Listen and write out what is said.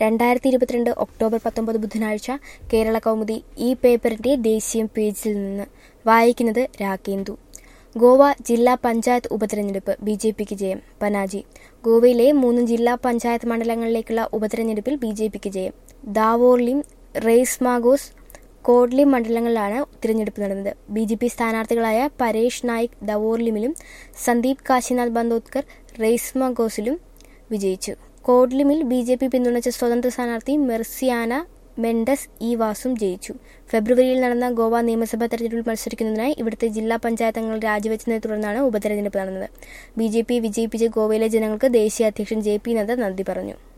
രണ്ടായിരത്തി ഇരുപത്തിരണ്ട് ഒക്ടോബർ പത്തൊമ്പത് ബുധനാഴ്ച കേരള കൗമുദി ഈ പേപ്പറിന്റെ ദേശീയ പേജിൽ നിന്ന് വായിക്കുന്നത് രാകേന്ദു ഗോവ ജില്ലാ പഞ്ചായത്ത് ഉപതെരഞ്ഞെടുപ്പ് ബി ജെ പിക്ക് ജയം പനാജി ഗോവയിലെ മൂന്ന് ജില്ലാ പഞ്ചായത്ത് മണ്ഡലങ്ങളിലേക്കുള്ള ഉപതെരഞ്ഞെടുപ്പിൽ ബി ജെ പിക്ക് ജയം ദാവോർലിം റെയ്സ് മാഗോസ് കോഡ്ലിം മണ്ഡലങ്ങളിലാണ് തിരഞ്ഞെടുപ്പ് നടന്നത് ബി ജെ പി സ്ഥാനാർത്ഥികളായ പരേഷ് നായിക് ദവോർലിമിലും സന്ദീപ് കാശിനാഥ് ബന്ദോത്കർ റെയ്സ്മാഗോസിലും വിജയിച്ചു കോഡ്ലിമിൽ ബി ജെ പി പിന്തുണച്ച സ്വതന്ത്ര സ്ഥാനാർത്ഥി മെർസിയാന മെൻഡസ് ഇ വാസും ജയിച്ചു ഫെബ്രുവരിയിൽ നടന്ന ഗോവ നിയമസഭാ തെരഞ്ഞെടുപ്പിൽ മത്സരിക്കുന്നതിനായി ഇവിടുത്തെ ജില്ലാ പഞ്ചായത്ത് അംഗങ്ങൾ രാജിവെച്ചതിനെ തുടർന്നാണ് ഉപതെരഞ്ഞെടുപ്പ് നടന്നത് ബി ജെ പി വിജയിപ്പിച്ച ഗോവയിലെ ജനങ്ങൾക്ക് ദേശീയ അധ്യക്ഷൻ ജെ പി നദ്ദ നന്ദി പറഞ്ഞു